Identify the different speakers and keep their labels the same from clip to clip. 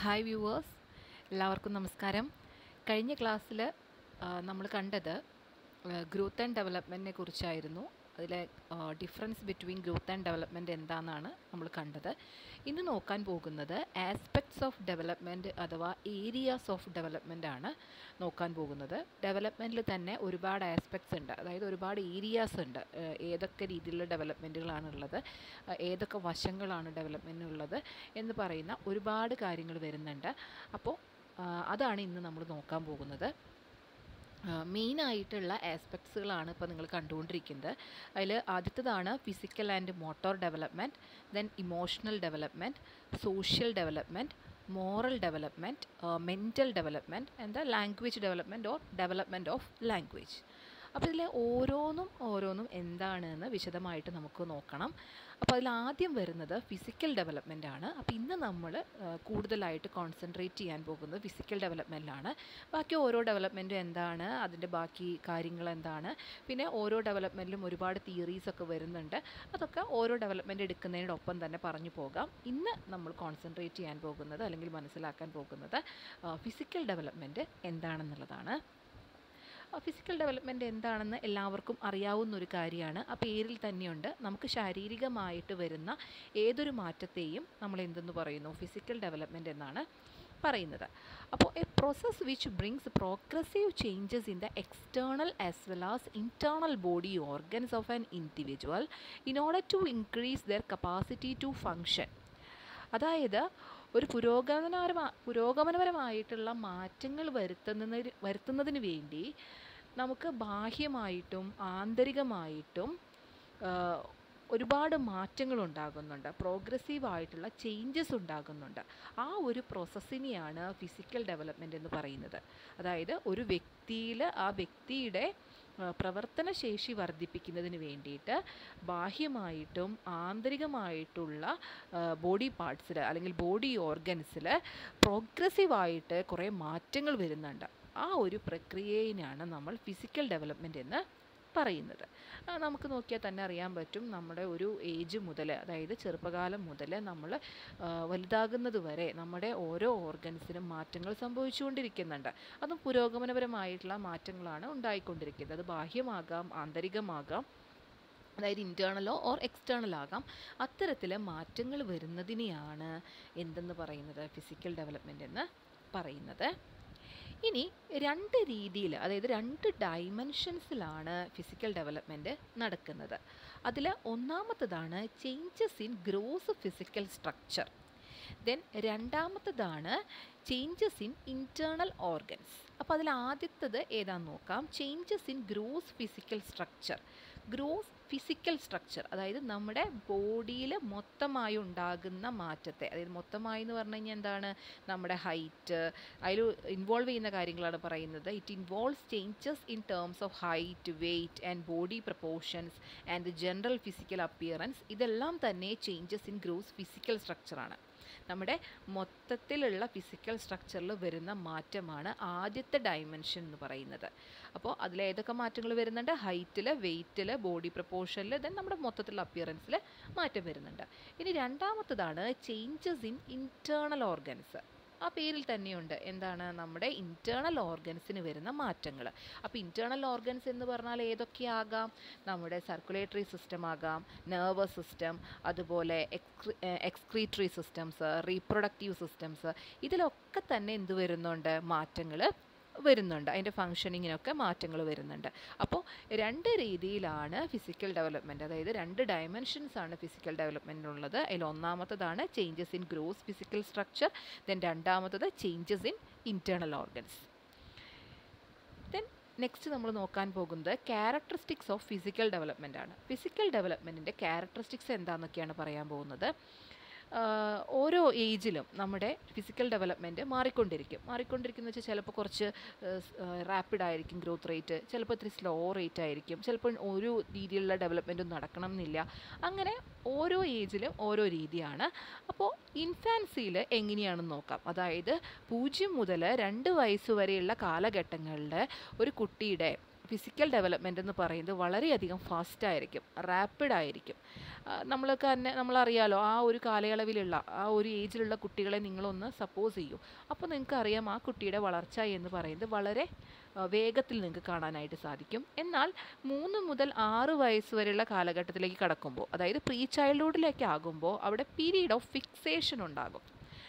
Speaker 1: hi viewers എല്ലാവർക്കും നമസ്കാരം കഴിഞ്ഞ ക്ലാസ്സിൽ നമ്മൾ കണ്ടത് ഗ്രോത്ത് ആൻഡ് ഡെവലപ്മെൻറ്റിനെ കുറിച്ചായിരുന്നു അതിലെ difference between growth and development എന്താണെന്നാണ് നമ്മൾ കണ്ടത് ഇന്ന് നോക്കാൻ പോകുന്നത് ആസ്പെക്ട്സ് ഓഫ് ഡെവലപ്മെൻറ്റ് അഥവാ ഏരിയാസ് ഓഫ് ഡെവലപ്മെൻ്റ് ആണ് നോക്കാൻ പോകുന്നത് ഡെവലപ്മെൻറ്റിൽ തന്നെ ഒരുപാട് ആസ്പെക്ട്സ് ഉണ്ട് അതായത് ഒരുപാട് ഏരിയാസ് ഉണ്ട് ഏഹ് ഏതൊക്കെ രീതിയിലുള്ള ഡെവലപ്മെൻറ്റുകളാണ് ഉള്ളത് ഏഹ് ഏതൊക്കെ വശങ്ങളാണ് ഡെവലപ്മെൻറ്റിനുള്ളത് എന്ന് പറയുന്ന ഒരുപാട് കാര്യങ്ങൾ വരുന്നുണ്ട് അപ്പോൾ അതാണ് ഇന്ന് നമ്മൾ നോക്കാൻ പോകുന്നത് മെയിനായിട്ടുള്ള ആസ്പെക്ട്സുകളാണ് ഇപ്പോൾ നിങ്ങൾ കണ്ടുകൊണ്ടിരിക്കുന്നത് അതിൽ ആദ്യത്തേതാണ് physical and motor development then emotional development social development moral development mental development and the language development or development of language അപ്പോൾ ഇതിലെ ഓരോന്നും ഓരോന്നും എന്താണെന്ന് വിശദമായിട്ട് നമുക്ക് നോക്കണം അപ്പോൾ അതിൽ ആദ്യം വരുന്നത് ഫിസിക്കൽ ഡെവലപ്മെൻ്റ് ആണ് അപ്പോൾ ഇന്ന് നമ്മൾ കൂടുതലായിട്ട് കോൺസെൻട്രേറ്റ് ചെയ്യാൻ പോകുന്നത് ഫിസിക്കൽ ഡെവലപ്മെൻറ്റിലാണ് ബാക്കി ഓരോ ഡെവലപ്മെൻറ്റും എന്താണ് അതിൻ്റെ ബാക്കി കാര്യങ്ങൾ എന്താണ് പിന്നെ ഓരോ ഡെവലപ്മെൻറ്റിലും ഒരുപാട് തിയറീസ് ഒക്കെ വരുന്നുണ്ട് അതൊക്കെ ഓരോ ഡെവലപ്മെൻറ്റ് എടുക്കുന്നതിനോടൊപ്പം തന്നെ പറഞ്ഞു പോകാം ഇന്ന് നമ്മൾ കോൺസെൻട്രേറ്റ് ചെയ്യാൻ പോകുന്നത് അല്ലെങ്കിൽ മനസ്സിലാക്കാൻ പോകുന്നത് ഫിസിക്കൽ ഡെവലപ്മെൻറ്റ് എന്താണെന്നുള്ളതാണ് ഫിസിക്കൽ ഡെവലപ്മെൻറ്റ് എന്താണെന്ന് എല്ലാവർക്കും അറിയാവുന്ന ഒരു കാര്യമാണ് ആ പേരിൽ തന്നെയുണ്ട് നമുക്ക് ശാരീരികമായിട്ട് വരുന്ന ഏതൊരു മാറ്റത്തെയും നമ്മൾ എന്തെന്ന് പറയുന്നു ഫിസിക്കൽ ഡെവലപ്മെൻറ്റ് എന്നാണ് പറയുന്നത് അപ്പോൾ a process which brings progressive changes in the external as well as internal body organs of an individual in order to increase their capacity to function അതായത് ഒരു പുരോഗമനപരമാ പുരോഗമനപരമായിട്ടുള്ള മാറ്റങ്ങൾ വരുത്തുന്നതിന് വരുത്തുന്നതിന് വേണ്ടി നമുക്ക് ബാഹ്യമായിട്ടും ആന്തരികമായിട്ടും ഒരുപാട് മാറ്റങ്ങൾ ഉണ്ടാകുന്നുണ്ട് പ്രോഗ്രസീവ് ആയിട്ടുള്ള ചേഞ്ചസ് ഉണ്ടാകുന്നുണ്ട് ആ ഒരു പ്രോസസ്സിനെയാണ് ഫിസിക്കൽ ഡെവലപ്മെൻറ്റ് എന്ന് പറയുന്നത് അതായത് ഒരു വ്യക്തിയിൽ ആ വ്യക്തിയുടെ പ്രവർത്തനശേഷി വർദ്ധിപ്പിക്കുന്നതിന് വേണ്ടിയിട്ട് ബാഹ്യമായിട്ടും ആന്തരികമായിട്ടുള്ള ബോഡി പാർട്സിൽ അല്ലെങ്കിൽ ബോഡി ഓർഗൻസിൽ പ്രോഗ്രസീവായിട്ട് കുറേ മാറ്റങ്ങൾ വരുന്നുണ്ട് ആ ഒരു പ്രക്രിയയിനാണ് നമ്മൾ ഫിസിക്കൽ ഡെവലപ്മെൻറ്റ് എന്ന് പറയുന്നത് നമുക്ക് നോക്കിയാൽ തന്നെ അറിയാൻ പറ്റും നമ്മുടെ ഒരു ഏജ് മുതൽ അതായത് ചെറുപ്പകാലം മുതൽ നമ്മൾ വലുതാകുന്നത് വരെ നമ്മുടെ ഓരോ ഓർഗൻസിനും മാറ്റങ്ങൾ സംഭവിച്ചുകൊണ്ടിരിക്കുന്നുണ്ട് അതും പുരോഗമനപരമായിട്ടുള്ള മാറ്റങ്ങളാണ് ഉണ്ടായിക്കൊണ്ടിരിക്കുന്നത് അത് ബാഹ്യമാകാം ആന്തരികമാകാം അതായത് ഇൻറ്റേർണലോ ഓർ എക്സ്റ്റേണൽ ആകാം അത്തരത്തിലെ മാറ്റങ്ങൾ വരുന്നതിനെയാണ് എന്തെന്ന് പറയുന്നത് ഫിസിക്കൽ ഡെവലപ്മെൻറ്റ് എന്ന് പറയുന്നത് ഇനി രണ്ട് രീതിയിൽ അതായത് രണ്ട് ഡൈമെൻഷൻസിലാണ് ഫിസിക്കൽ ഡെവലപ്മെൻറ്റ് നടക്കുന്നത് അതിൽ ഒന്നാമത്തതാണ് changes in gross physical structure then രണ്ടാമത്തതാണ് ചേഞ്ചസ് ഇൻ ഇൻറ്റേർണൽ ഓർഗൻസ് അപ്പോൾ അതിൽ ആദ്യത്തത് ഏതാണെന്ന് നോക്കാം changes in gross physical structure gross physical structure അതായത് നമ്മുടെ ബോഡിയിൽ മൊത്തമായി ഉണ്ടാകുന്ന മാറ്റത്തെ അതായത് മൊത്തമായി എന്ന് പറഞ്ഞു കഴിഞ്ഞാൽ എന്താണ് നമ്മുടെ ഹൈറ്റ് അതിൽ ഇൻവോൾവ് ചെയ്യുന്ന കാര്യങ്ങളാണ് പറയുന്നത് it involves changes in terms of height weight and body proportions and the general physical appearance ഇതെല്ലാം തന്നെ ചേഞ്ചസ് ഇൻ ഗ്രോസ് ഫിസിക്കൽ സ്ട്രക്ചറാണ് നമ്മുടെ മൊത്തത്തിലുള്ള ഫിസിക്കൽ സ്ട്രക്ചറിൽ വരുന്ന മാറ്റമാണ് ആദ്യത്തെ ഡയമെൻഷൻ എന്ന് പറയുന്നത് അപ്പോൾ അതിൽ ഏതൊക്കെ മാറ്റങ്ങൾ വരുന്നുണ്ട് ഹൈറ്റിൽ വെയ്റ്റിൽ ബോഡി പ്രപ്പോർഷനിൽ ദെൻ നമ്മുടെ മൊത്തത്തിലുള്ള അപ്പിയറൻസിൽ മാറ്റം വരുന്നുണ്ട് ഇനി രണ്ടാമത്തതാണ് ചേഞ്ചസ് ഇൻ ഇൻറ്റേർണൽ ഓർഗൻസ് ആ പേരിൽ തന്നെയുണ്ട് എന്താണ് നമ്മുടെ ഇൻറ്റേർണൽ ഓർഗൻസിന് വരുന്ന മാറ്റങ്ങൾ അപ്പോൾ ഇൻറ്റേർണൽ ഓർഗൻസ് എന്ന് പറഞ്ഞാൽ ഏതൊക്കെയാകാം നമ്മുടെ സർക്കുലേറ്ററി സിസ്റ്റം ആകാം നെർവസ് സിസ്റ്റം അതുപോലെ എക്സ്ക്രി എക്സ്ക്രീറ്ററി സിസ്റ്റംസ് റീപ്രൊഡക്റ്റീവ് സിസ്റ്റംസ് ഇതിലൊക്കെ തന്നെ എന്ത് വരുന്നുണ്ട് മാറ്റങ്ങൾ വരുന്നുണ്ട് അതിൻ്റെ ഫങ്ഷനിങ്ങിനൊക്കെ മാറ്റങ്ങൾ വരുന്നുണ്ട് അപ്പോൾ രണ്ട് രീതിയിലാണ് ഫിസിക്കൽ ഡെവലപ്മെൻറ്റ് അതായത് രണ്ട് ഡയമെൻഷൻസ് ആണ് ഫിസിക്കൽ ഡെവലപ്മെൻറ്റിനുള്ളത് അതിൽ ഒന്നാമത്തതാണ് changes in gross physical structure then രണ്ടാമത്തത് changes in internal organs then next നമ്മൾ നോക്കാൻ പോകുന്നത് ക്യാരക്ടറിസ്റ്റിക്സ് ഓഫ് ഫിസിക്കൽ ഡെവലപ്മെൻ്റ് ആണ് ഫിസിക്കൽ ഡെവലപ്മെൻറ്റിൻ്റെ ക്യാരക്ടറിസ്റ്റിക്സ് എന്താണെന്നൊക്കെയാണ് പറയാൻ പോകുന്നത് ഓരോ ഏജിലും നമ്മുടെ ഫിസിക്കൽ ഡെവലപ്മെൻറ്റ് മാറിക്കൊണ്ടിരിക്കും മാറിക്കൊണ്ടിരിക്കുന്ന വെച്ചാൽ ചിലപ്പോൾ കുറച്ച് റാപ്പിഡ് ആയിരിക്കും ഗ്രോത്ത് റേറ്റ് ചിലപ്പോൾ ഇത്തിരി സ്ലോ റേറ്റ് ആയിരിക്കും ചിലപ്പോൾ ഒരു രീതിയിലുള്ള ഡെവലപ്മെൻറ്റും നടക്കണം എന്നില്ല അങ്ങനെ ഓരോ ഏജിലും ഓരോ രീതിയാണ് അപ്പോൾ ഇൻഫാൻസിയിൽ എങ്ങനെയാണെന്ന് നോക്കാം അതായത് പൂജ്യം മുതൽ രണ്ട് വയസ്സ് വരെയുള്ള കാലഘട്ടങ്ങളിൽ ഒരു കുട്ടിയുടെ ഫിസിക്കൽ ഡെവലപ്മെൻ്റ് എന്ന് പറയുന്നത് വളരെയധികം ഫാസ്റ്റ് ആയിരിക്കും റാപ്പിഡ് ആയിരിക്കും ആ, നമ്മളൊക്കെ തന്നെ നമ്മളറിയാലോ ആ ഒരു കാലയളവിലുള്ള ആ ഒരു ഏജിലുള്ള കുട്ടികളെ നിങ്ങളൊന്ന് സപ്പോസ് ചെയ്യൂ അപ്പോൾ നിങ്ങൾക്ക് അറിയാം ആ കുട്ടിയുടെ വളർച്ച എന്ന് പറയുന്നത് വളരെ ആ, വേഗത്തിൽ നിങ്ങൾക്ക് കാണാനായിട്ട് സാധിക്കും എന്നാൽ മൂന്ന് മുതൽ ആറ് വയസ്സ് വരെയുള്ള കാലഘട്ടത്തിലേക്ക് കടക്കുമ്പോൾ അതായത് പ്രീ ചൈൽഡ്ഹുഡിലേക്ക് ആകുമ്പോൾ അവിടെ പീരീഡ് ഓഫ് ഫിക്സേഷൻ ഉണ്ടാകും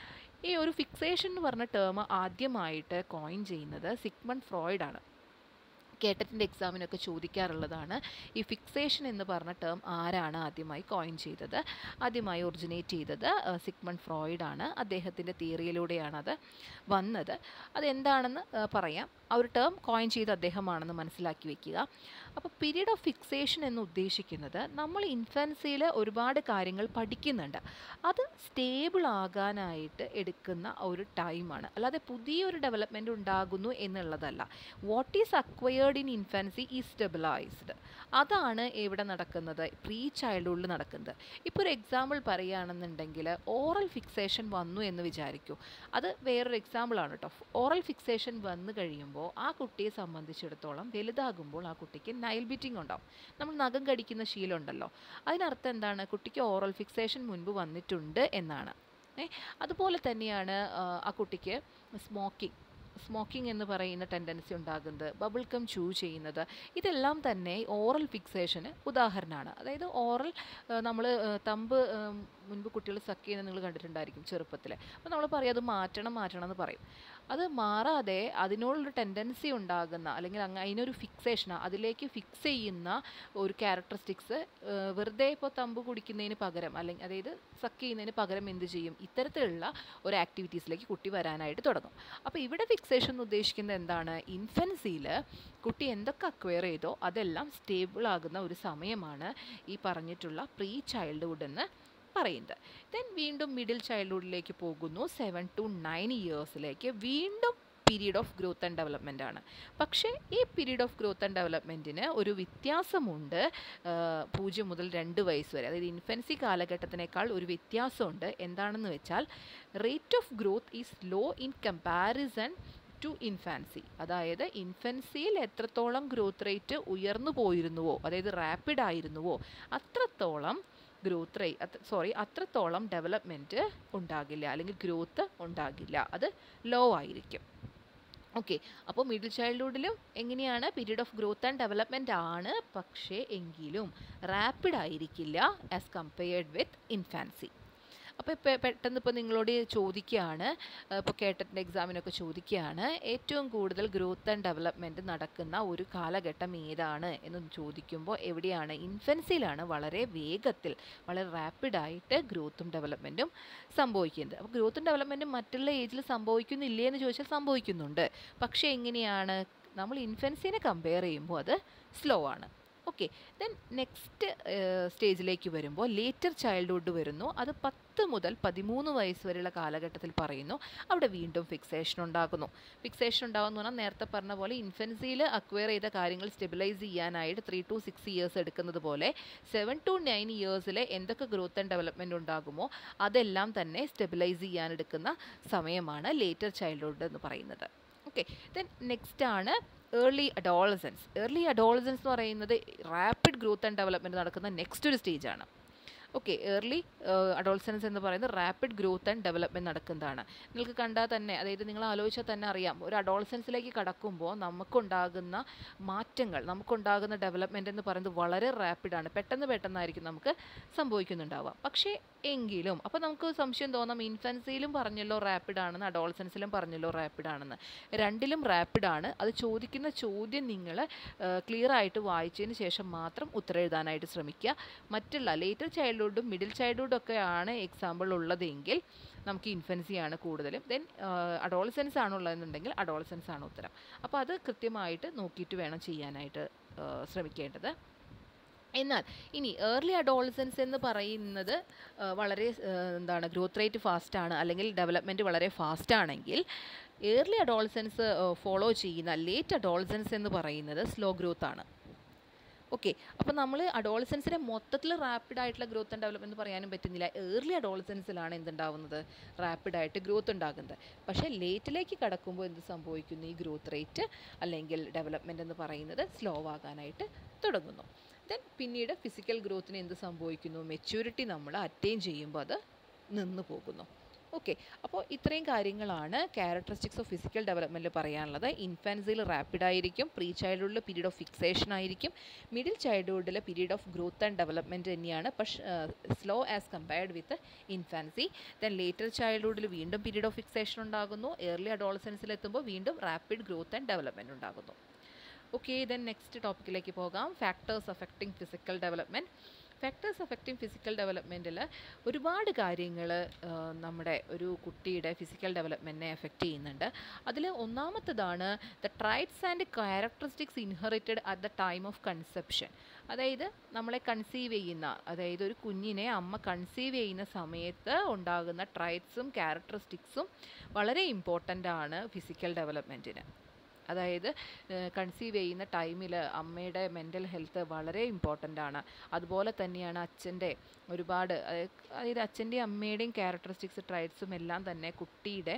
Speaker 1: ഈ ഒരു ഫിക്സേഷൻ എന്ന് പറഞ്ഞ ടേം ആദ്യമായിട്ട് കോയിൻ ചെയ്യുന്നത് സിഗ്മണ്ട് ഫ്രോയിഡ് ആണ് കേട്ടറ്റിൻ്റെ എക്സാമിനൊക്കെ ചോദിക്കാറുള്ളതാണ് ഈ ഫിക്സേഷൻ എന്ന് പറഞ്ഞ ടേം ആരാണ് ആദ്യമായി കോയിൻ ചെയ്തത് ആദ്യമായി ഒറിജിനേറ്റ് ചെയ്തത് ആ, സിഗ്മണ്ട് ഫ്രോയിഡ് ആണ് അദ്ദേഹത്തിൻ്റെ തിയറിയിലൂടെയാണ് അത് വന്നത് അതെന്താണെന്ന് ആ, പറയാം ആ ഒരു ടേം കോയിൻ ചെയ്ത അദ്ദേഹമാണെന്ന് മനസ്സിലാക്കി വെക്കുക അപ്പോൾ പീരീഡ് ഓഫ് ഫിക്സേഷൻ എന്ന് ഉദ്ദേശിക്കുന്നത് നമ്മൾ ഇൻഫൻസിയിൽ ഒരുപാട് കാര്യങ്ങൾ പഠിക്കുന്നുണ്ട് അത് സ്റ്റേബിൾ ആകാനായിട്ട് എടുക്കുന്ന ഒരു ടൈമാണ് അല്ലാതെ പുതിയൊരു ഡെവലപ്മെൻറ്റ് ഉണ്ടാകുന്നു എന്നുള്ളതല്ല what is acquired in infancy is stabilized അതാണ് ഇവിടെ നടക്കുന്നത് പ്രീ ചൈൽഡ്ഹുഡിൽ നടക്കുന്നത് ഇപ്പോൾ ഒരു എക്സാമ്പിൾ പറയുകയാണെന്നുണ്ടെങ്കിൽ ഓറൽ ഫിക്സേഷൻ വന്നു എന്ന് വിചാരിക്കൂ അത് വേറൊരു എക്സാമ്പിളാണ് കേട്ടോ ഓറൽ ഫിക്സേഷൻ വന്നു കഴിയുമ്പോൾ ആ കുട്ടിയെ സംബന്ധിച്ചിടത്തോളം വലുതാകുമ്പോൾ ആ കുട്ടിക്ക് നൈൽ ബിറ്റിംഗ് ഉണ്ടാവും നമ്മൾ നഖം കടിക്കുന്ന ശീലം ഉണ്ടല്ലോ അതിനർത്ഥം എന്താണ് കുട്ടിക്ക് ഓറൽ ഫിക്സേഷൻ മുൻപ് വന്നിട്ടുണ്ട് എന്നാണ് ഏ അതുപോലെ തന്നെയാണ് ആ, ആ കുട്ടിക്ക് സ്മോക്കിംഗ് സ്മോക്കിംഗ് എന്ന് പറയുന്ന ടെൻഡൻസി ഉണ്ടാകുന്നത് ബബിൾ കം ചൂ ചെയ്യുന്നത് ഇതെല്ലാം തന്നെ ഓറൽ ഫിക്സേഷന് ഉദാഹരണമാണ് അതായത് ഓറൽ നമ്മൾ തമ്പ് ആ, മുൻപ് കുട്ടികൾ സക്ക് ചെയ്യുന്നത് നിങ്ങൾ കണ്ടിട്ടുണ്ടായിരിക്കും ചെറുപ്പത്തിൽ അപ്പോൾ നമ്മൾ പറയും അത് മാറ്റണം മാറ്റണം എന്ന് പറയും അത് മാറാതെ അതിനോടുള്ള ടെൻഡൻസി ഉണ്ടാകുന്ന അല്ലെങ്കിൽ അങ്ങ് അതിനൊരു ഫിക്സേഷൻ അതിലേക്ക് ഫിക്സ് ചെയ്യുന്ന ഒരു ക്യാരക്ടറിസ്റ്റിക്സ് വെറുതെ ഇപ്പോൾ തമ്പ് കുടിക്കുന്നതിന് പകരം അല്ലെങ്കിൽ അതായത് സക്ക് ചെയ്യുന്നതിന് പകരം എന്ത് ചെയ്യും ഇത്തരത്തിലുള്ള ഒരു ആക്ടിവിറ്റീസിലേക്ക് കുട്ടി വരാനായിട്ട് തുടങ്ങും അപ്പോൾ ഇവിടെ ഫിക്സേഷൻ എന്ന് ഉദ്ദേശിക്കുന്നത് എന്താണ് ഇൻഫൻസിയിൽ കുട്ടി എന്തൊക്കെ അക്വയർ ചെയ്തോ അതെല്ലാം സ്റ്റേബിൾ ആകുന്ന ഒരു സമയമാണ് ഈ പറഞ്ഞിട്ടുള്ള പ്രീ ചൈൽഡ്ഹുഡ് എന്ന് പറയുന്നത് ദെൻ വീണ്ടും മിഡിൽ ചൈൽഡ്ഹുഡിലേക്ക് പോകുന്നു സെവൻ ടു നയൻ ഇയേഴ്സിലേക്ക് വീണ്ടും period of growth and development ആണ് പക്ഷേ ഈ പീരീഡ് ഓഫ് ഗ്രോത്ത് ആൻഡ് ഡെവലപ്മെൻറ്റിന് ഒരു വ്യത്യാസമുണ്ട് ആ, പൂജ്യം മുതൽ രണ്ട് വയസ്സ് വരെ അതായത് ഇൻഫൻസി കാലഘട്ടത്തിനേക്കാൾ ഒരു വ്യത്യാസമുണ്ട് എന്താണെന്ന് വെച്ചാൽ rate of growth is low in comparison to infancy അതായത് ഇൻഫൻസിയിൽ എത്രത്തോളം ഗ്രോത്ത് റേറ്റ് ഉയർന്നു പോയിരുന്നുവോ അതായത് റാപ്പിഡ് ആയിരുന്നുവോ അത്രത്തോളം ഗ്രോത്ത് റേറ്റ് സോറി അത്രത്തോളം ഡെവലപ്മെൻറ്റ് ഉണ്ടാകില്ല അല്ലെങ്കിൽ ഗ്രോത്ത് ഉണ്ടാകില്ല അത് ലോ ആയിരിക്കും ഓക്കെ അപ്പോൾ മിഡിൽ ചൈൽഡ്ഹുഡിലും എങ്ങനെയാണ് period of growth and development ആണ് പക്ഷേ എങ്കിലും റാപ്പിഡ് ആയിരിക്കില്ല ആസ് കമ്പയർഡ് വിത്ത് ഇൻഫാൻസി അപ്പോൾ ഇപ്പോൾ പെട്ടെന്ന് ഇപ്പോൾ നിങ്ങളോട് ചോദിക്കുകയാണ് ഇപ്പോൾ കേട്ടറ്റിൻ്റെ എക്സാമിനൊക്കെ ചോദിക്കുകയാണ് ഏറ്റവും കൂടുതൽ ഗ്രോത്ത് ആൻഡ് ഡെവലപ്മെൻറ്റ് നടക്കുന്ന ഒരു കാലഘട്ടം ഏതാണ് എന്ന് ചോദിക്കുമ്പോൾ എവിടെയാണ് ഇൻഫൻസിയിലാണ് വളരെ വേഗത്തിൽ വളരെ റാപ്പിഡായിട്ട് ഗ്രോത്തും ഡെവലപ്മെൻറ്റും സംഭവിക്കുന്നത് അപ്പോൾ ഗ്രോത്തും ഡെവലപ്മെൻറ്റും മറ്റുള്ള ഏജിൽ സംഭവിക്കുന്നില്ലേ എന്ന് ചോദിച്ചാൽ സംഭവിക്കുന്നുണ്ട് പക്ഷേ എങ്ങനെയാണ് നമ്മൾ ഇൻഫൻസിനെ കമ്പയർ ചെയ്യുമ്പോൾ അത് സ്ലോ ആണ് ഓക്കെ ദെൻ നെക്സ്റ്റ് സ്റ്റേജിലേക്ക് വരുമ്പോൾ ലേറ്റർ ചൈൽഡ്ഹുഡ് വരുന്നു അത് പത്ത് മുതൽ പതിമൂന്ന് വയസ്സ് വരെയുള്ള കാലഘട്ടത്തിൽ പറയുന്നു അവിടെ വീണ്ടും ഫിക്സേഷൻ ഉണ്ടാകുന്നു ഫിക്സേഷൻ ഉണ്ടാകുന്നു പറഞ്ഞാൽ നേരത്തെ പറഞ്ഞ പോലെ ഇൻഫൻസിയിൽ അക്വയർ ചെയ്ത കാര്യങ്ങൾ സ്റ്റെബിലൈസ് ചെയ്യാനായിട്ട് ത്രീ ടു സിക്സ് ഇയേഴ്സ് എടുക്കുന്നത് പോലെ സെവൻ ടു നയൻ ഇയേഴ്സിൽ എന്തൊക്കെ ഗ്രോത്ത് ആൻഡ് ഡെവലപ്മെൻറ്റ് ഉണ്ടാകുമോ അതെല്ലാം തന്നെ സ്റ്റെബിലൈസ് ചെയ്യാൻ എടുക്കുന്ന സമയമാണ് ലേറ്റർ ചൈൽഡ്ഹുഡ് എന്ന് പറയുന്നത് ഓക്കെ ദെൻ നെക്സ്റ്റ് ആണ് ഏർലി അഡോളസൻസ് ഏർലി അഡോളസൻസ് എന്ന് പറയുന്നത് റാപ്പിഡ് ഗ്രോത്ത് ആൻഡ് ഡെവലപ്മെൻറ്റ് നടക്കുന്ന നെക്സ്റ്റ് ഒരു സ്റ്റേജാണ് ഓക്കെ ഏർലി അഡോൾസൻസ് എന്ന് പറയുന്നത് റാപ്പിഡ് ഗ്രോത്ത് ആൻഡ് ഡെവലപ്മെൻറ്റ് നടക്കുന്നതാണ് നിങ്ങൾക്ക് കണ്ടാൽ തന്നെ അതായത് നിങ്ങൾ ആലോചിച്ചാൽ തന്നെ അറിയാം ഒരു അഡോൾസൻസിലേക്ക് കടക്കുമ്പോൾ നമുക്കുണ്ടാകുന്ന മാറ്റങ്ങൾ നമുക്കുണ്ടാകുന്ന ഡെവലപ്മെൻറ്റ് എന്ന് പറയുന്നത് വളരെ റാപ്പിഡാണ് പെട്ടെന്ന് പെട്ടെന്നായിരിക്കും നമുക്ക് സംഭവിക്കുന്നുണ്ടാവുക പക്ഷേ എങ്കിലും അപ്പോൾ നമുക്ക് സംശയം തോന്നാം ഇൻഫൻസിയിലും പറഞ്ഞല്ലോ റാപ്പിഡ് ആണെന്ന് അഡോൾസൻസിലും പറഞ്ഞല്ലോ റാപ്പിഡ് ആണെന്ന് രണ്ടിലും റാപ്പിഡ് ആണ് അത് ചോദിക്കുന്ന ചോദ്യം നിങ്ങൾ ക്ലിയർ ആയിട്ട് വായിച്ചതിന് ശേഷം മാത്രം ഉത്തരം എഴുതാനായിട്ട് ശ്രമിക്കുക മറ്റുള്ള ലേറ്റർ ചൈൽഡ്ഹുഡും മിഡിൽ ചൈൽഡ്ഹുഡും ഒക്കെ ആണ് എക്സാമ്പിൾ ഉള്ളതെങ്കിൽ നമുക്ക് ഇൻഫൻസി ആണ് കൂടുതലും ദെൻ അഡോളസൻസ് ആണ് ഉള്ളതെന്നുണ്ടെങ്കിൽ അഡോളസൻസ് ആണ് ഉത്തരം അപ്പോൾ അത് കൃത്യമായിട്ട് നോക്കിയിട്ട് വേണം ചെയ്യാനായിട്ട് ആ, ശ്രമിക്കേണ്ടത് എന്നാൽ ഇനി ഏർലി അഡോളസൻസ് എന്ന് പറയുന്നത് ആ, വളരെ ആ, എന്താണ് ഗ്രോത്ത് റേറ്റ് ഫാസ്റ്റ് ആണ് അല്ലെങ്കിൽ ഡെവലപ്മെൻറ്റ് വളരെ ഫാസ്റ്റ് ആണെങ്കിൽ ഏർലി അഡോളസൻസ് ഫോളോ ചെയ്യുന്ന ലേറ്റ് അഡോളസൻസ് എന്ന് പറയുന്നത് സ്ലോ ഗ്രോത്ത് ആണ് ഓക്കെ അപ്പോൾ നമ്മൾ അഡോളസൻസിനെ മൊത്തത്തിൽ റാപ്പിഡ് ആയിട്ടുള്ള ഗ്രോത്ത് ആൻഡ് ഡെവലപ്മെൻറ്റ് പറയാനും പറ്റുന്നില്ല ഏർലി അഡോളസൻസിലാണ് എന്തുണ്ടാവുന്നത് റാപ്പിഡായിട്ട് ഗ്രോത്ത് ഉണ്ടാകുന്നത് പക്ഷേ ലേറ്റിലേക്ക് കടക്കുമ്പോൾ എന്ത് സംഭവിക്കുന്നു ഈ ഗ്രോത്ത് റേറ്റ് അല്ലെങ്കിൽ ഡെവലപ്മെൻറ്റ് എന്ന് പറയുന്നത് സ്ലോ ആകാനായിട്ട് തുടങ്ങുന്നു ദെൻ പിന്നീട് ഫിസിക്കൽ ഗ്രോത്തിന് എന്ത് സംഭവിക്കുന്നു മെച്യൂരിറ്റി നമ്മൾ അറ്റൈൻ ചെയ്യുമ്പോൾ അത് നിന്ന് പോകുന്നു ഓക്കെ അപ്പോൾ ഇത്രയും കാര്യങ്ങളാണ് ക്യാരക്ടറിസ്റ്റിക്സ് ഓഫ് ഫിസിക്കൽ ഡെവലപ്മെൻറ്റിൽ പറയാനുള്ളത് ഇൻഫാൻസിയിൽ റാപ്പിഡ് ആയിരിക്കും പ്രീ ചൈൽഡ്ഹുഡിൽ പീരീഡ് ഓഫ് ഫിക്സേഷൻ ആയിരിക്കും മിഡിൽ ചൈൽഡ്ഹുഡിൽ period of growth and development തന്നെയാണ് പക്ഷേ slow as compared with infancy then later ചൈൽഡ്ഹുഡിൽ വീണ്ടും പീരീഡ് ഓഫ് ഫിക്സേഷൻ ഉണ്ടാകുന്നു ഏർലി അഡോളസൻസിൽ എത്തുമ്പോൾ വീണ്ടും റാപ്പിഡ് ഗ്രോത്ത് ആൻഡ് ഡെവലപ്മെൻറ്റ് ഉണ്ടാകുന്നു ഓക്കെ ദെൻ നെക്സ്റ്റ് ടോപ്പിക്കിലേക്ക് പോകാം factors affecting physical development factors affecting physical ഡെവലപ്മെൻറ്റിൽ ഒരുപാട് കാര്യങ്ങൾ നമ്മുടെ ഒരു കുട്ടിയുടെ ഫിസിക്കൽ ഡെവലപ്മെൻറ്റിനെ എഫക്റ്റ് ചെയ്യുന്നുണ്ട് അതിൽ ഒന്നാമത്തതാണ് the traits and characteristics inherited at the time of conception അതായത് നമ്മളെ കൺസീവ് ചെയ്യുന്ന അതായത് ഒരു കുഞ്ഞിനെ അമ്മ കൺസീവ് ചെയ്യുന്ന സമയത്ത് ഉണ്ടാകുന്ന ട്രൈറ്റ്സും ക്യാരക്ടറിസ്റ്റിക്സും വളരെ ഇമ്പോർട്ടൻ്റ് ആണ് ഫിസിക്കൽ ഡെവലപ്മെൻറ്റിന് അതായത് കൺസീവ് ചെയ്യുന്ന ടൈമിൽ അമ്മയുടെ മെൻ്റൽ ഹെൽത്ത് വളരെ ഇമ്പോർട്ടൻ്റ് ആണ് അതുപോലെ തന്നെയാണ് അച്ഛൻ്റെ ഒരുപാട് അതായത് അച്ഛൻ്റെയും അമ്മയുടെയും ക്യാരക്ടറിസ്റ്റിക്സ് ട്രൈറ്റ്സും എല്ലാം തന്നെ കുട്ടിയുടെ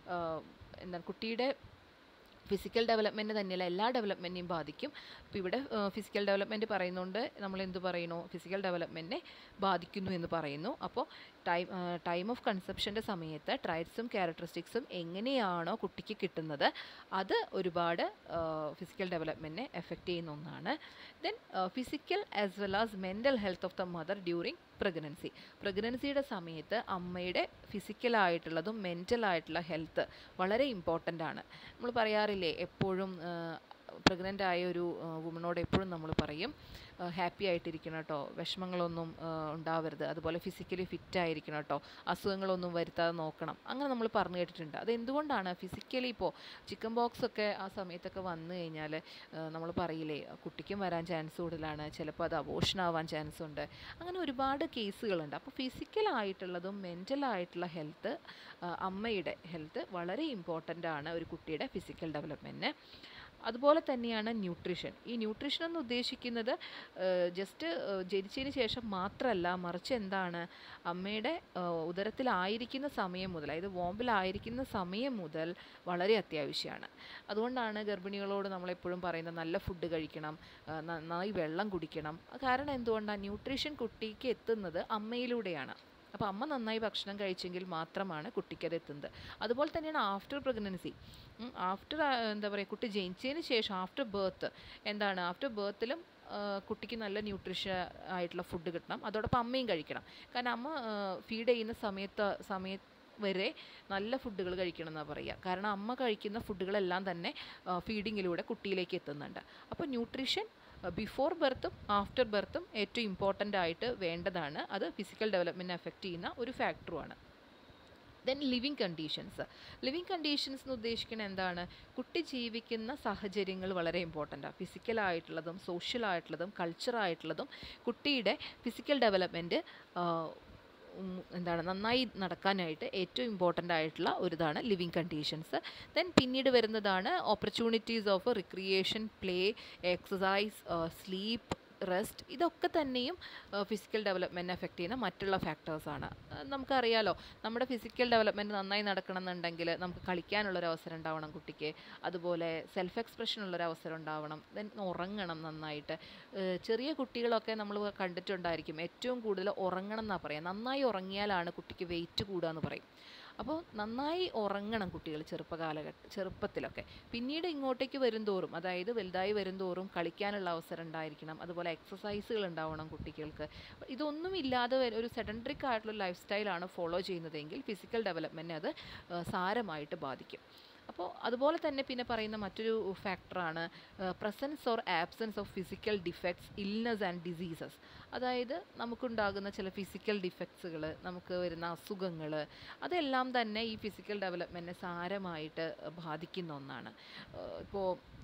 Speaker 1: എന്താണ് കുട്ടിയുടെ ഫിസിക്കൽ ഡെവലപ്മെൻറ്റ് തന്നെയല്ല എല്ലാ ഡെവലപ്മെൻറ്റിനെയും ബാധിക്കും അപ്പോൾ ഇവിടെ ഫിസിക്കൽ ഡെവലപ്മെൻറ്റ് പറയുന്നതുകൊണ്ട് നമ്മൾ എന്ത് പറയുന്നു ഫിസിക്കൽ ഡെവലപ്മെൻറ്റിനെ ബാധിക്കുന്നു എന്ന് പറയുന്നു അപ്പോൾ ടൈം ടൈം ഓഫ് കൺസെപ്ഷൻ്റെ സമയത്ത് ട്രൈറ്റ്സും ക്യാരക്ടറിസ്റ്റിക്സും എങ്ങനെയാണോ കുട്ടിക്ക് കിട്ടുന്നത് അത് ഒരുപാട് ഫിസിക്കൽ ഡെവലപ്മെൻറ്റിനെ എഫക്റ്റ് ചെയ്യുന്ന ഒന്നാണ് then physical as well as mental health of the mother during pregnancy പ്രഗ്നൻസിയുടെ സമയത്ത് അമ്മയുടെ ഫിസിക്കലായിട്ടുള്ളതും മെൻ്റലായിട്ടുള്ള ഹെൽത്ത് വളരെ ഇമ്പോർട്ടൻ്റ് ആണ് നമ്മൾ പറയാറില്ലേ എപ്പോഴും പ്രഗ്നൻ്റ് ആയ ഒരു വുമണോട് എപ്പോഴും നമ്മൾ പറയും ഹാപ്പി ആയിട്ടിരിക്കണം കേട്ടോ വിഷമങ്ങളൊന്നും ഉണ്ടാവരുത് അതുപോലെ ഫിസിക്കലി ഫിറ്റ് ആയിരിക്കണം കേട്ടോ അസുഖങ്ങളൊന്നും വരുത്താതെ നോക്കണം അങ്ങനെ നമ്മൾ പറഞ്ഞു കേട്ടിട്ടുണ്ട് അത് എന്തുകൊണ്ടാണ് ഫിസിക്കലി ഇപ്പോൾ ചിക്കൻ ബോക്സ് ഒക്കെ ആ സമയത്തൊക്കെ വന്നു കഴിഞ്ഞാൽ നമ്മൾ പറയില്ലേ കുട്ടിക്കും വരാൻ ചാൻസ് കൂടുതലാണ് ചിലപ്പോൾ അത് അബോഷൻ ആവാൻ ചാൻസ് ഉണ്ട് അങ്ങനെ ഒരുപാട് കേസുകളുണ്ട് അപ്പോൾ ഫിസിക്കലായിട്ടുള്ളതും മെൻ്റലായിട്ടുള്ള ഹെൽത്ത് അമ്മയുടെ ഹെൽത്ത് വളരെ ഇമ്പോർട്ടൻ്റ് ആണ് ഒരു കുട്ടിയുടെ ഫിസിക്കൽ ഡെവലപ്മെൻറ്റിന് അതുപോലെ തന്നെയാണ് ന്യൂട്രീഷൻ ഈ ന്യൂട്രീഷൻ എന്ന് ഉദ്ദേശിക്കുന്നത് ജസ്റ്റ് ജനിച്ചതിന് ശേഷം മാത്രമല്ല മറിച്ച് എന്താണ് അമ്മയുടെ ഉദരത്തിലായിരിക്കുന്ന സമയം മുതൽ അതായത് വോമ്പിലായിരിക്കുന്ന സമയം മുതൽ വളരെ അത്യാവശ്യമാണ് അതുകൊണ്ടാണ് ഗർഭിണികളോട് നമ്മളെപ്പോഴും പറയുന്നത് നല്ല ഫുഡ് കഴിക്കണം നന്നായി വെള്ളം കുടിക്കണം കാരണം എന്തുകൊണ്ടാണ് ന്യൂട്രീഷൻ കുട്ടിക്ക് എത്തുന്നത് അമ്മയിലൂടെയാണ് അപ്പോൾ അമ്മ നന്നായി ഭക്ഷണം കഴിച്ചെങ്കിൽ മാത്രമാണ് കുട്ടിക്കത് എത്തുന്നത് അതുപോലെ തന്നെയാണ് ആഫ്റ്റർ പ്രഗ്നൻസി ആഫ്റ്റർ എന്താ പറയുക കുട്ടി ജനിച്ചതിന് ശേഷം ആഫ്റ്റർ ബർത്ത് എന്താണ് ആഫ്റ്റർ ബർത്തിലും കുട്ടിക്ക് നല്ല ന്യൂട്രീഷൻ ആയിട്ടുള്ള ഫുഡ് കിട്ടണം അതോടൊപ്പം അമ്മയും കഴിക്കണം കാരണം അമ്മ ഫീഡ് ചെയ്യുന്ന സമയത്ത് സമയത്ത് വരെ നല്ല ഫുഡുകൾ കഴിക്കണം എന്നാണ് പറയുക കാരണം അമ്മ കഴിക്കുന്ന ഫുഡുകളെല്ലാം തന്നെ ഫീഡിങ്ങിലൂടെ കുട്ടിയിലേക്ക് എത്തുന്നുണ്ട് അപ്പോൾ ന്യൂട്രീഷൻ ബിഫോർ ബർത്തും ആഫ്റ്റർ ബർത്തും ഏറ്റവും ഇമ്പോർട്ടൻ്റ് ആയിട്ട് വേണ്ടതാണ് അത് ഫിസിക്കൽ ഡെവലപ്മെൻറ്റിനെ എഫക്റ്റ് ചെയ്യുന്ന ഒരു ഫാക്ടറുമാണ് then living conditions living conditions എന്ന് ഉദ്ദേശിക്കുന്നത് എന്താണ് കുട്ടി ജീവിക്കുന്ന സാഹചര്യങ്ങൾ വളരെ ഇമ്പോർട്ടൻ്റാണ് ഫിസിക്കലായിട്ടുള്ളതും സോഷ്യലായിട്ടുള്ളതും കൾച്ചറായിട്ടുള്ളതും കുട്ടിയുടെ ഫിസിക്കൽ ഡെവലപ്മെൻറ്റ് എന്താണ് നന്നായി നടക്കാനായിട്ട് ഏറ്റവും ഇമ്പോർട്ടൻ്റ് ആയിട്ടുള്ള ഒരു ഇതാണ് ലിവിങ് കണ്ടീഷൻസ് ദെൻ പിന്നീട് വരുന്നതാണ് opportunities of recreation play exercise sleep rest ഇതൊക്കെ തന്നെയും ഫിസിക്കൽ ഡെവലപ്മെൻറ്റിനെ എഫക്റ്റ് ചെയ്യുന്ന മറ്റുള്ള ഫാക്ടേഴ്സാണ് നമുക്കറിയാലോ നമ്മുടെ ഫിസിക്കൽ ഡെവലപ്മെൻറ്റ് നന്നായി നടക്കണമെന്നുണ്ടെങ്കിൽ നമുക്ക് കളിക്കാനുള്ളൊരു അവസരം ഉണ്ടാവണം കുട്ടിക്ക് അതുപോലെ സെൽഫ് എക്സ്പ്രഷനുള്ളൊരു അവസരം ഉണ്ടാവണം ദെൻ ഉറങ്ങണം നന്നായിട്ട് ചെറിയ കുട്ടികളൊക്കെ നമ്മൾ കണ്ടിട്ടുണ്ടായിരിക്കും ഏറ്റവും കൂടുതൽ ഉറങ്ങണം എന്നാണ് പറയുക നന്നായി ഉറങ്ങിയാലാണ് കുട്ടിക്ക് വെയിറ്റ് കൂടുക എന്ന് പറയും അപ്പോൾ നന്നായി ഉറങ്ങണം കുട്ടികൾ ചെറുപ്പകാലഘട്ട ചെറുപ്പത്തിലൊക്കെ പിന്നീട് ഇങ്ങോട്ടേക്ക് വരുംതോറും അതായത് വലുതായി വരുംതോറും കളിക്കാനുള്ള അവസരം ഉണ്ടായിരിക്കണം അതുപോലെ എക്സസൈസുകൾ ഉണ്ടാവണം കുട്ടികൾക്ക് ഇതൊന്നും ഇല്ലാതെ ഒരു സെഡൻട്രിക് ആയിട്ടുള്ള ലൈഫ് സ്റ്റൈലാണ് ഫോളോ ചെയ്യുന്നതെങ്കിൽ ഫിസിക്കൽ ഡെവലപ്മെൻറ്റിനെ അത് സാരമായിട്ട് ബാധിക്കും അപ്പോൾ അതുപോലെ തന്നെ പിന്നെ പറയുന്ന മറ്റൊരു ഫാക്ടറാണ് presence or absence of physical defects illness and diseases അതായത് നമുക്കുണ്ടാകുന്ന ചില ഫിസിക്കൽ ഡിഫക്ട്സുകൾ നമുക്ക് വരുന്ന അസുഖങ്ങൾ അതെല്ലാം തന്നെ ഈ ഫിസിക്കൽ ഡെവലപ്മെൻറ്റിനെ സാരമായിട്ട് ബാധിക്കുന്ന ഒന്നാണ് ഇപ്പോൾ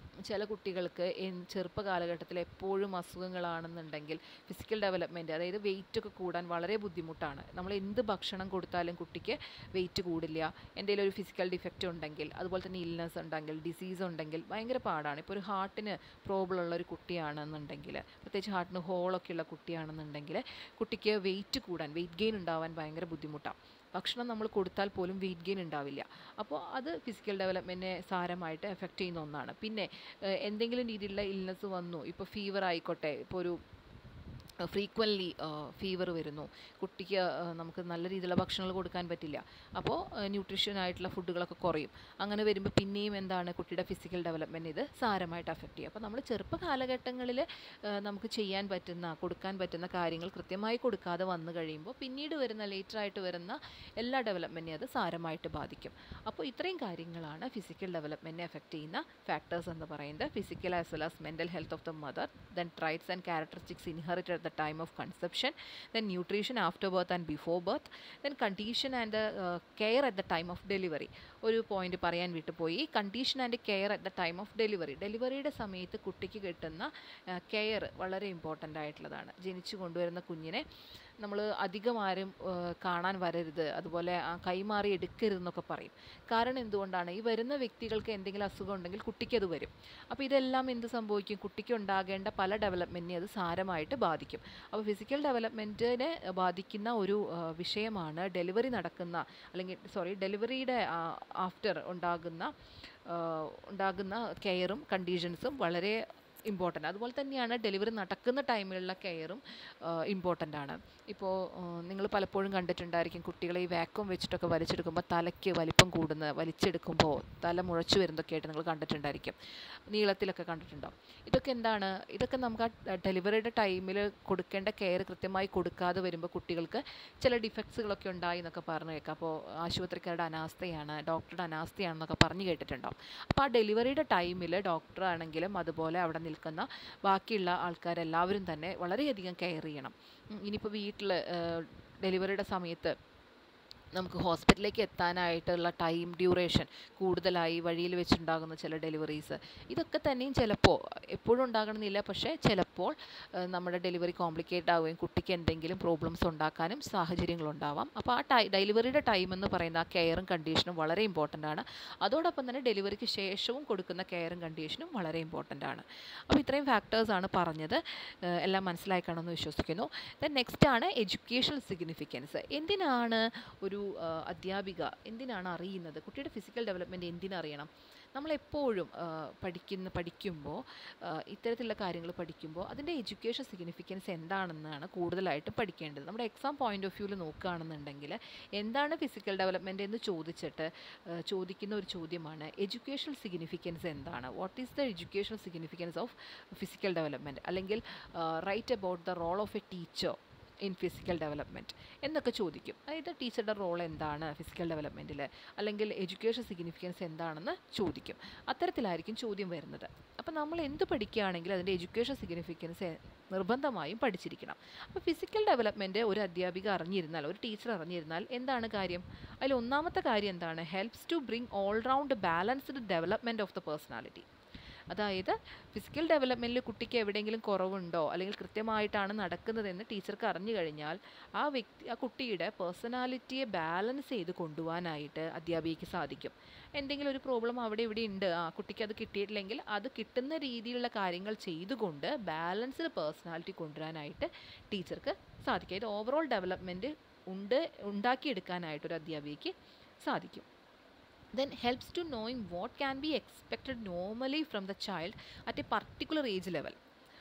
Speaker 1: ചില കുട്ടികൾക്ക് എൻ- ചെറുപ്പ കാലഘട്ടത്തിൽ എപ്പോഴും അസുഖങ്ങളാണെന്നുണ്ടെങ്കിൽ ഫിസിക്കൽ ഡെവലപ്മെൻറ്റ് അതായത് വെയിറ്റ് ഒക്കെ കൂടാൻ വളരെ ബുദ്ധിമുട്ടാണ് നമ്മൾ എന്ത് ഭക്ഷണം കൊടുത്താലും കുട്ടിക്ക് വെയിറ്റ് കൂടില്ല എന്തെങ്കിലും ഒരു ഫിസിക്കൽ ഡിഫക്റ്റ് ഉണ്ടെങ്കിൽ അതുപോലെ തന്നെ ഇൽനെസ് ഉണ്ടെങ്കിൽ ഡിസീസ് ഉണ്ടെങ്കിൽ ഭയങ്കര പാടാണ് ഇപ്പോൾ ഒരു ഹാർട്ടിന് പ്രോബ്ലം ഉള്ള ഒരു കുട്ടിയാണെന്നുണ്ടെങ്കിൽ പ്രത്യേകിച്ച് ഹാർട്ടിന് ഹോളൊക്കെ ഉള്ള കുട്ടിയാണെന്നുണ്ടെങ്കിൽ കുട്ടിക്ക് വെയിറ്റ് കൂടാൻ വെയിറ്റ് ഗെയിൻ ഉണ്ടാവാൻ ഭയങ്കര ബുദ്ധിമുട്ടാണ് ഭക്ഷണം നമ്മൾ കൊടുത്താൽ പോലും വെയിറ്റ് ഗെയിൻ ഉണ്ടാവില്ല അപ്പോൾ അത് ഫിസിക്കൽ ഡെവലപ്മെൻറ്റിനെ സാരമായിട്ട് എഫക്റ്റ് ചെയ്യുന്ന ഒന്നാണ് പിന്നെ ഏഹ്, എന്തെങ്കിലും രീതിയിലുള്ള ഇൽനെസ് വന്നു ഇപ്പോൾ ഫീവർ ആയിക്കോട്ടെ ഇപ്പോൾ ഒരു ഫ്രീക്വൻലി ഫീവർ വരുന്നു കുട്ടിക്ക് ആ, നമുക്ക് നല്ല രീതിയിലുള്ള ഭക്ഷണങ്ങൾ കൊടുക്കാൻ പറ്റില്ല അപ്പോൾ ന്യൂട്രീഷൻ ആയിട്ടുള്ള ഫുഡുകളൊക്കെ കുറയും അങ്ങനെ വരുമ്പോൾ പിന്നെയും എന്താണ് കുട്ടിയുടെ ഫിസിക്കൽ ഡെവലപ്മെൻറ്റ് ഇത് സാരമായിട്ട് അഫക്റ്റ് ചെയ്യും അപ്പോൾ നമ്മൾ ചെറുപ്പ കാലഘട്ടങ്ങളിൽ നമുക്ക് ചെയ്യാൻ പറ്റുന്ന കൊടുക്കാൻ പറ്റുന്ന കാര്യങ്ങൾ കൃത്യമായി കൊടുക്കാതെ വന്നു കഴിയുമ്പോൾ പിന്നീട് വരുന്ന ലേറ്റർ ആയിട്ട് വരുന്ന എല്ലാ ഡെവലപ്മെൻറ്റിനെ അത് സാരമായിട്ട് ബാധിക്കും അപ്പോൾ ഇത്രയും കാര്യങ്ങളാണ് ഫിസിക്കൽ ഡെവലപ്മെൻറ്റിനെ എഫക്റ്റ് ചെയ്യുന്ന ഫാക്ടേഴ്സ് എന്ന് പറയുന്നത് physical as well as mental health of the mother then traits and characteristics inherited at the time of conception then nutrition after birth and before birth then condition and care at the time of delivery ഒരു point പറയാൻ വിട്ടുപോയി condition and care at the time of delivery ഡെലിവറിയുടെ സമയത്ത് കുട്ടിക്ക് കിട്ടുന്ന care വളരെ important ആയിട്ടുള്ളതാണ് ജനിച്ചു കൊണ്ടുവരുന്ന കുഞ്ഞിനെ നമ്മൾ അധികം ആരും ആ, കാണാൻ വരരുത് അതുപോലെ ആ, കൈമാറി എടുക്കരുതെന്നൊക്കെ പറയും കാരണം എന്തുകൊണ്ടാണ് ഈ വരുന്ന വ്യക്തികൾക്ക് എന്തെങ്കിലും അസുഖം ഉണ്ടെങ്കിൽ കുട്ടിക്ക് അത് വരും അപ്പോൾ ഇതെല്ലാം എന്ത് സംഭവിക്കും കുട്ടിക്ക് ഉണ്ടാകേണ്ട പല ഡെവലപ്മെൻറ്റിനെ അത് സാരമായിട്ട് ബാധിക്കും അപ്പോൾ ഫിസിക്കൽ ഡെവലപ്മെൻറ്റിനെ ബാധിക്കുന്ന ഒരു ആ, വിഷയമാണ് ഡെലിവറി നടക്കുന്ന അല്ലെങ്കിൽ സോറി ഡെലിവറിയുടെ ആഫ്റ്റർ ഉണ്ടാകുന്ന ആ, ഉണ്ടാകുന്ന കെയറും കണ്ടീഷൻസും വളരെ ഇമ്പോർട്ടൻ്റ് അതുപോലെ തന്നെയാണ് ഡെലിവറി നടക്കുന്ന ടൈമിലുള്ള കെയറും ഇമ്പോർട്ടൻ്റ് ആണ് ഇപ്പോൾ നിങ്ങൾ പലപ്പോഴും കണ്ടിട്ടുണ്ടായിരിക്കും കുട്ടികളെ ഈ വാക്വം വെച്ചിട്ടൊക്കെ വലിച്ചെടുക്കുമ്പോൾ തലയ്ക്ക് വലിപ്പം കൂടുന്ന വലിച്ചെടുക്കുമ്പോൾ തല മുഴച്ചു വരുന്നതൊക്കെ ആയിട്ട് നിങ്ങൾ കണ്ടിട്ടുണ്ടായിരിക്കും നീളത്തിലൊക്കെ കണ്ടിട്ടുണ്ടോ ഇതൊക്കെ എന്താണ് ഇതൊക്കെ നമുക്ക് ആ ഡെലിവറിയുടെ ടൈമിൽ കൊടുക്കേണ്ട കെയർ കൃത്യമായി കൊടുക്കാതെ വരുമ്പോൾ കുട്ടികൾക്ക് ചില ഡിഫക്ട്സുകളൊക്കെ ഉണ്ടായി എന്നൊക്കെ പറഞ്ഞു കേൾക്കാം അപ്പോൾ ആശുപത്രിക്കാരുടെ അനാസ്ഥയാണ് ഡോക്ടറുടെ അനാസ്ഥയാണെന്നൊക്കെ പറഞ്ഞു കേട്ടിട്ടുണ്ടാവും അപ്പോൾ ആ ഡെലിവറിയുടെ ടൈമിൽ ഡോക്ടർ ആണെങ്കിലും അതുപോലെ അവിടെ നിൽക്കുന്ന ബാക്കിയുള്ള ആൾക്കാരെല്ലാവരും തന്നെ വളരെയധികം കെയർ ചെയ്യണം ഉം, ഇനിയിപ്പോൾ വീട്ടിൽ ഡെലിവറിയുടെ സമയത്ത് നമുക്ക് ഹോസ്പിറ്റലിലേക്ക് എത്താനായിട്ടുള്ള ടൈം ഡ്യൂറേഷൻ കൂടുതലായി വഴിയിൽ വെച്ചുണ്ടാകുന്ന ചില ഡെലിവറീസ് ഇതൊക്കെ തന്നെയും ചിലപ്പോൾ എപ്പോഴും ഉണ്ടാകണമെന്നില്ല പക്ഷേ ചിലപ്പോൾ ഏഹ്, നമ്മുടെ ഡെലിവറി കോംപ്ലിക്കേറ്റ് ആവുകയും കുട്ടിക്ക് എന്തെങ്കിലും പ്രോബ്ലംസ് ഉണ്ടാക്കാനും സാഹചര്യങ്ങളുണ്ടാവാം അപ്പോൾ ആ ടൈ ഡെലിവറിയുടെ ടൈം എന്ന് പറയുന്ന ആ കെയറും കണ്ടീഷനും വളരെ ഇമ്പോർട്ടൻ്റ് ആണ് അതോടൊപ്പം തന്നെ ഡെലിവറിക്ക് ശേഷവും കൊടുക്കുന്ന കെയറും കണ്ടീഷനും വളരെ ഇമ്പോർട്ടൻ്റ് ആണ് അപ്പോൾ ഇത്രയും ഫാക്ടേഴ്സാണ് പറഞ്ഞത് ഏഹ്, എല്ലാം മനസ്സിലായി കാണുമെന്ന് വിശ്വസിക്കുന്നു ദെൻ നെക്സ്റ്റ് ആണ് എഡ്യൂക്കേഷണൽ സിഗ്നിഫിക്കൻസ് എന്തിനാണ് ഒരു ആ, അധ്യാപിക എന്തിനാണ് അറിയുന്നത് കുട്ടിയുടെ ഫിസിക്കൽ ഡെവലപ്മെൻറ്റ് എന്തിനറിയണം നമ്മളെപ്പോഴും ആ, പഠിക്കുന്ന പഠിക്കുമ്പോൾ ആ, ഇത്തരത്തിലുള്ള കാര്യങ്ങൾ പഠിക്കുമ്പോൾ അതിൻ്റെ എഡ്യൂക്കേഷൻ സിഗ്നിഫിക്കൻസ് എന്താണെന്നാണ് കൂടുതലായിട്ടും പഠിക്കേണ്ടത് നമ്മുടെ എക്സാം പോയിന്റ് ഓഫ് വ്യൂവിൽ നോക്കുകയാണെന്നുണ്ടെങ്കിൽ എന്താണ് ഫിസിക്കൽ ഡെവലപ്മെൻറ്റ് എന്ന് ചോദിച്ചിട്ട് ആ, ചോദിക്കുന്ന ഒരു ചോദ്യമാണ് എഡ്യൂക്കേഷണൽ സിഗ്നിഫിക്കൻസ് എന്താണ് what is the educational significance of physical development അല്ലെങ്കിൽ write about the role of a teacher in physical development എന്നൊക്കെ ചോദിക്കും അതായത് ടീച്ചറുടെ റോൾ എന്താണ് ഫിസിക്കൽ ഡെവലപ്മെൻറ്റിൽ അല്ലെങ്കിൽ എഡ്യൂക്കേഷൻ സിഗ്നിഫിക്കൻസ് എന്താണെന്ന് ചോദിക്കും അത്തരത്തിലായിരിക്കും ചോദ്യം വരുന്നത് അപ്പോൾ നമ്മൾ എന്ത് പഠിക്കുകയാണെങ്കിൽ അതിൻ്റെ എഡ്യൂക്കേഷൻ സിഗ്നിഫിക്കൻസ് നിർബന്ധമായും പഠിച്ചിരിക്കണം അപ്പോൾ ഫിസിക്കൽ ഡെവലപ്മെൻറ്റ് ഒരു അധ്യാപിക അറിഞ്ഞിരുന്നാൽ ഒരു ടീച്ചർ അറിഞ്ഞിരുന്നാൽ എന്താണ് കാര്യം അതിൽ ഒന്നാമത്തെ കാര്യം എന്താണ് helps to bring all round balanced development of the personality അതായത് ഫിസിക്കൽ ഡെവലപ്മെൻറ്റിൽ കുട്ടിക്ക് എവിടെയെങ്കിലും കുറവുണ്ടോ അല്ലെങ്കിൽ കൃത്യമായിട്ടാണ് നടക്കുന്നതെന്ന് ടീച്ചർക്ക് അറിഞ്ഞു കഴിഞ്ഞാൽ ആ വ്യക്തി ആ കുട്ടിയുടെ പേഴ്സണാലിറ്റിയെ ബാലൻസ് ചെയ്ത് കൊണ്ടുപോകാനായിട്ട് അധ്യാപികയ്ക്ക് സാധിക്കും എന്തെങ്കിലും ഒരു പ്രോബ്ലം അവിടെ ഇവിടെ ഉണ്ട് ആ കുട്ടിക്ക് അത് കിട്ടിയിട്ടില്ലെങ്കിൽ അത് കിട്ടുന്ന രീതിയിലുള്ള കാര്യങ്ങൾ ചെയ്തുകൊണ്ട് ബാലൻസ്ഡ് പേഴ്സണാലിറ്റി കൊണ്ടുവരാനായിട്ട് ടീച്ചർക്ക് സാധിക്കും ഇത് ഓവറോൾ ഡെവലപ്മെൻറ്റ് ഉണ്ട് ഉണ്ടാക്കിയെടുക്കാനായിട്ട് ഒരു അധ്യാപികയ്ക്ക് സാധിക്കും then helps to knowing what can be expected normally from the child at a particular age level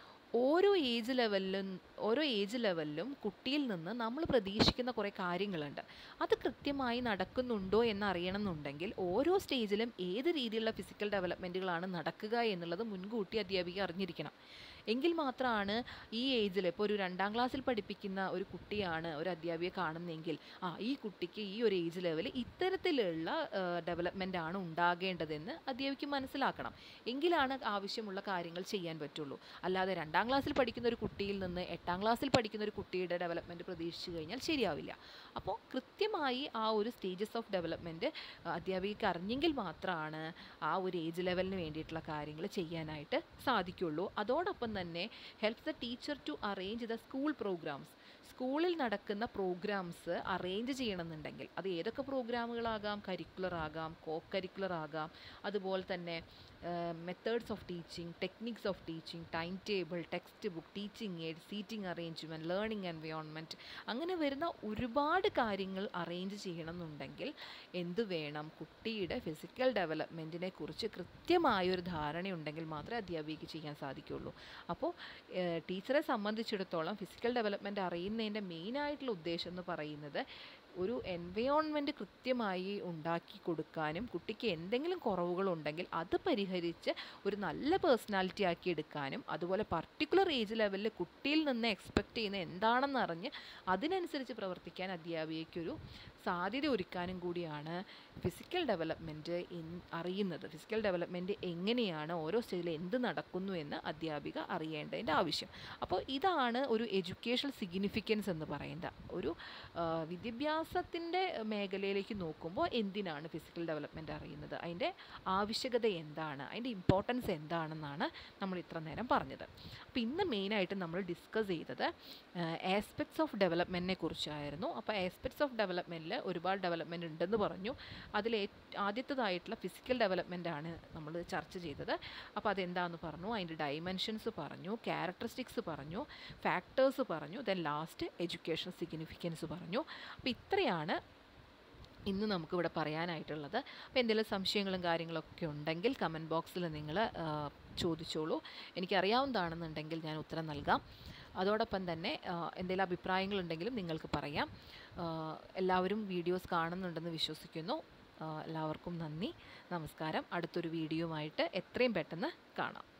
Speaker 1: ഓരോ ഏജ് ലെവലിലും ഓരോ ഏജ് ലെവലിലും കുട്ടിയിൽ നിന്ന് നമ്മൾ പ്രതീക്ഷിക്കുന്ന കുറേ കാര്യങ്ങളുണ്ട് അത് കൃത്യമായി നടക്കുന്നുണ്ടോ എന്ന് അറിയണമെന്നുണ്ടെങ്കിൽ ഓരോ സ്റ്റേജിലും ഏത് രീതിയിലുള്ള ഫിസിക്കൽ ഡെവലപ്മെൻറ്റുകളാണ് നടക്കുക എന്നുള്ളത് മുൻകൂട്ടി അധ്യാപിക അറിഞ്ഞിരിക്കണം എങ്കിൽ മാത്രമാണ് ഈ ഏജിൽ ഇപ്പോൾ ഒരു രണ്ടാം ക്ലാസ്സിൽ പഠിപ്പിക്കുന്ന ഒരു കുട്ടിയാണ് ഒരു അധ്യാപിക കാണുന്നതെങ്കിൽ ആ ഈ കുട്ടിക്ക് ഈ ഒരു ഏജ് ലെവൽ ഇത്തരത്തിലുള്ള ഡെവലപ്മെൻ്റ് ആണ് ഉണ്ടാകേണ്ടതെന്ന് അധ്യാപിക്ക് മനസ്സിലാക്കണം എങ്കിലാണ് ആവശ്യമുള്ള കാര്യങ്ങൾ ചെയ്യാൻ പറ്റുള്ളൂ അല്ലാതെ രണ്ടാം ക്ലാസ്സിൽ പഠിക്കുന്ന ഒരു കുട്ടിയിൽ നിന്ന് എട്ടാം ക്ലാസ്സിൽ പഠിക്കുന്ന ഒരു കുട്ടിയുടെ ഡെവലപ്മെൻറ്റ് പ്രതീക്ഷിച്ചു കഴിഞ്ഞാൽ ശരിയാവില്ല അപ്പോൾ കൃത്യമായി ആ ഒരു സ്റ്റേജസ് ഓഫ് ഡെവലപ്മെൻറ്റ് അധ്യാപികയ്ക്ക് അറിഞ്ഞെങ്കിൽ മാത്രമാണ് ആ ഒരു ഏജ് ലെവലിന് വേണ്ടിയിട്ടുള്ള കാര്യങ്ങൾ ചെയ്യാനായിട്ട് സാധിക്കുള്ളൂ അതോടൊപ്പം തന്നെ help the teacher to arrange the school programmes സ്കൂളിൽ നടക്കുന്ന പ്രോഗ്രാംസ് അറേഞ്ച് ചെയ്യണമെന്നുണ്ടെങ്കിൽ അത് ഏതൊക്കെ പ്രോഗ്രാമുകളാകാം കരിക്കുലർ ആകാം കോ കരിക്കുലർ ആകാം അതുപോലെ തന്നെ methods of teaching techniques of teaching timetable textbook teaching aid seating arrangement learning environment അങ്ങനെ വരുന്ന ഒരുപാട് കാര്യങ്ങൾ അറേഞ്ച് ചെയ്യണമെന്നുണ്ടെങ്കിൽ എന്ത് വേണം കുട്ടിയുടെ ഫിസിക്കൽ ഡെവലപ്മെൻറ്റിനെ കുറിച്ച് കൃത്യമായൊരു ധാരണയുണ്ടെങ്കിൽ മാത്രമേ അധ്യാപികയ്ക്ക് ചെയ്യാൻ സാധിക്കുള്ളൂ അപ്പോൾ ടീച്ചറെ സംബന്ധിച്ചിടത്തോളം ഫിസിക്കൽ ഡെവലപ്മെൻറ്റ് അറിയുന്നതിൻ്റെ മെയിനായിട്ടുള്ള ഉദ്ദേശം എന്ന് പറയുന്നത് ഒരു എൻവയോൺമെൻറ്റ് കൃത്യമായി ഉണ്ടാക്കി കൊടുക്കാനും കുട്ടിക്ക് എന്തെങ്കിലും കുറവുകളുണ്ടെങ്കിൽ അത് പരിഹരിച്ച് ഒരു നല്ല പേഴ്സണാലിറ്റി ആക്കി എടുക്കാനും അതുപോലെ പർട്ടിക്കുലർ ഏജ് ലെവലിൽ കുട്ടിയിൽ നിന്ന് എക്സ്പെക്റ്റ് ചെയ്യുന്ന എന്താണെന്ന് അറിഞ്ഞ് അതിനനുസരിച്ച് പ്രവർത്തിക്കാൻ അധ്യാപികയ്ക്കൊരു സാധ്യത ഒരുക്കാനും കൂടിയാണ് ഫിസിക്കൽ ഡെവലപ്മെൻറ്റ് അറിയുന്നത് ഫിസിക്കൽ ഡെവലപ്മെൻറ്റ് എങ്ങനെയാണ് ഓരോ സ്റ്റേജിൽ എന്ത് നടക്കുന്നു എന്ന് അധ്യാപിക അറിയേണ്ടതിൻ്റെ ആവശ്യം അപ്പോൾ ഇതാണ് ഒരു എഡ്യൂക്കേഷണൽ സിഗ്നിഫിക്കൻസ് എന്ന് പറയുന്നത് ഒരു വിദ്യാഭ്യാസത്തിൻ്റെ മേഖലയിലേക്ക് നോക്കുമ്പോൾ എന്തിനാണ് ഫിസിക്കൽ ഡെവലപ്മെൻറ്റ് അറിയുന്നത് അതിൻ്റെ ആവശ്യകത എന്താണ് അതിൻ്റെ ഇമ്പോർട്ടൻസ് എന്താണെന്നാണ് നമ്മൾ ഇത്ര നേരം പറഞ്ഞത് അപ്പോൾ ഇന്ന് മെയിനായിട്ട് നമ്മൾ ഡിസ്കസ് ചെയ്തത് ആസ്പെക്ട്സ് ഓഫ് ഡെവലപ്മെൻറ്റിനെ കുറിച്ചായിരുന്നു അപ്പോൾ ആസ്പെക്ട്സ് ഓഫ് ഡെവലപ്മെൻറ്റിൽ ഒരുപാട് ഡെവലപ്മെൻറ്റ് ഉണ്ടെന്ന് പറഞ്ഞു അതിൽ ആദ്യത്തേതായിട്ടുള്ള ഫിസിക്കൽ ഡെവലപ്മെൻ്റ് ആണ് നമ്മൾ ചർച്ച ചെയ്തത് അപ്പോൾ അതെന്താണെന്ന് പറഞ്ഞു അതിൻ്റെ ഡൈമെൻഷൻസ് പറഞ്ഞു ക്യാരക്ടറിസ്റ്റിക്സ് പറഞ്ഞു ഫാക്ടേഴ്സ് പറഞ്ഞു ദെൻ ലാസ്റ്റ് എഡ്യൂക്കേഷൻ സിഗ്നിഫിക്കൻസ് പറഞ്ഞു അപ്പോൾ ഇത്രയാണ് ഇന്ന് നമുക്കിവിടെ പറയാനായിട്ടുള്ളത് അപ്പോൾ എന്തെങ്കിലും സംശയങ്ങളും കാര്യങ്ങളൊക്കെ ഉണ്ടെങ്കിൽ കമൻറ്റ് ബോക്സിൽ നിങ്ങൾ ചോദിച്ചോളൂ എനിക്കറിയാവുന്നതാണെന്നുണ്ടെങ്കിൽ ഞാൻ ഉത്തരം നൽകാം അതോടൊപ്പം തന്നെ എന്തെങ്കിലും അഭിപ്രായങ്ങളുണ്ടെങ്കിലും നിങ്ങൾക്ക് പറയാം എല്ലാവരും വീഡിയോസ് കാണുന്നുണ്ടെന്ന് വിശ്വസിക്കുന്നു എല്ലാവർക്കും നന്ദി നമസ്കാരം അടുത്തൊരു വീഡിയോയുമായിട്ട് എത്രയും പെട്ടെന്ന് കാണാം